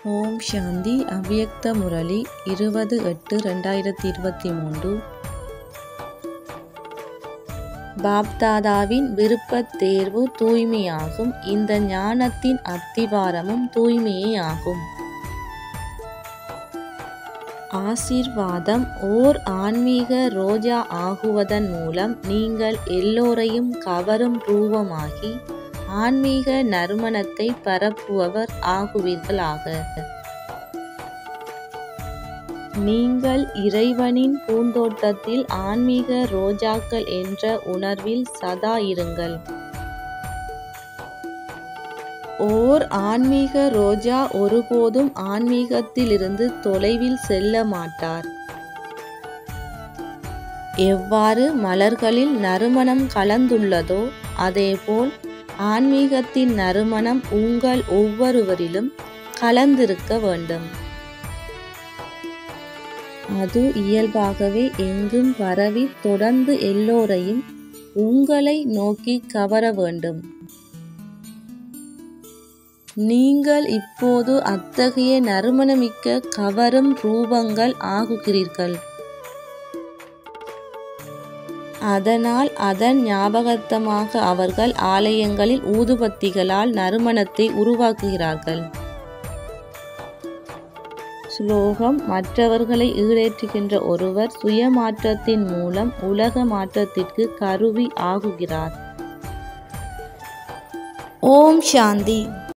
ஓம் சாந்தி அவ்யக்த முரளி இருபது எட்டு ரெண்டாயிரத்தி இருபத்தி மூன்று பாப்தாதாவின் விருப்பத் தேர்வு தூய்மையாகும் இந்த ஞானத்தின் அத்திவாரமும் தூய்மையே ஆகும் ஆசீர்வாதம் ஓர் ஆன்மீக ரோஜா ஆகுவதன் மூலம் நீங்கள் எல்லோரையும் கவரும் ரூபமாகி ஆன்மீக நறுமணத்தை பரப்புபவர் ஆகுவீர்களாக நீங்கள் இறைவனின் பூந்தோட்டத்தில் ஆன்மீக ரோஜாக்கள் என்ற உணர்வில் சதா இருங்கள் ஓர் ஆன்மீக ரோஜா ஒருபோதும் ஆன்மீகத்திலிருந்து தொலைவில் செல்ல மாட்டார் எவ்வாறு மலர்களில் நறுமணம் கலந்துள்ளதோ அதேபோல் ஆன்மீகத்தின் நறுமணம் உங்கள் ஒவ்வொருவரிலும் கலந்திருக்க வேண்டும் அது இயல்பாகவே எங்கும் பரவி தொடர்ந்து எல்லோரையும் உங்களை நோக்கி கவர வேண்டும் நீங்கள் இப்போது அத்தகைய நறுமணமிக்க கவரும் ரூபங்கள் ஆகுகிறீர்கள் அதனால் அதன் ஞாபகத்தமாக அவர்கள் ஆலயங்களில் ஊதுபத்திகளால் நறுமணத்தை உருவாக்குகிறார்கள் ஸ்லோகம் மற்றவர்களை ஈடேற்றுகின்ற ஒருவர் சுயமாற்றத்தின் மூலம் உலக மாற்றத்திற்கு கருவி ஆகுகிறார் ஓம் சாந்தி